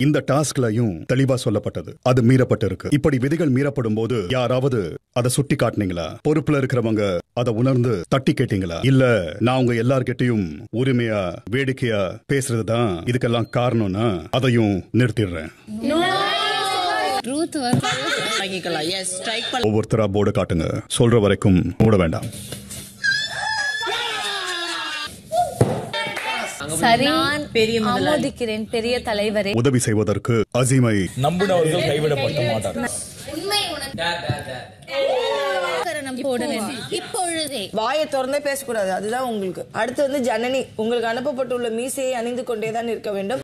இந்த டாஸ்க்லயும் தெளிவா சொல்லப்பட்டது அது மீறப்பட்டிருக்கு இப்படி விதிகள் மீறப்படும் போது யாராவது அதை சுட்டி காட்டுனீங்களா பொறுப்புல இருக்கிறவங்க அதை உணர்ந்து தட்டி கேட்டீங்களா இல்ல நான் உங்க எல்லார்கிட்டயும் உரிமையா வேடிக்கையா பேசுறதுதான் இதுக்கெல்லாம் காரணம்னா அதையும் நிறுத்திடுறேன் ட்ரூத் வந்து வாங்கிக்கலாம் எஸ் ஸ்ட்ரைக் பண்ண ஒவ்வொருத்தரா போர்டு காட்டுங்க சொல்ற வரைக்கும் மூட வேண்டாம் சரி பெரிய முதலாளி. ஆமோதிக்கிறேன் பெரிய தலைவரே உதவி செய்வதற்கு அசீமை நம்பினவர்கள் கைவிடப்பட மாட்டார்கள் போட வேண்டும் இப்பொழுதே வாயை திறந்தே பேசக்கூடாது அதுதான் உங்களுக்கு அடுத்து வந்து ஜனனி உங்களுக்கு அனுப்பப்பட்டுள்ள மீசையை அணிந்து கொண்டே தான் இருக்க வேண்டும்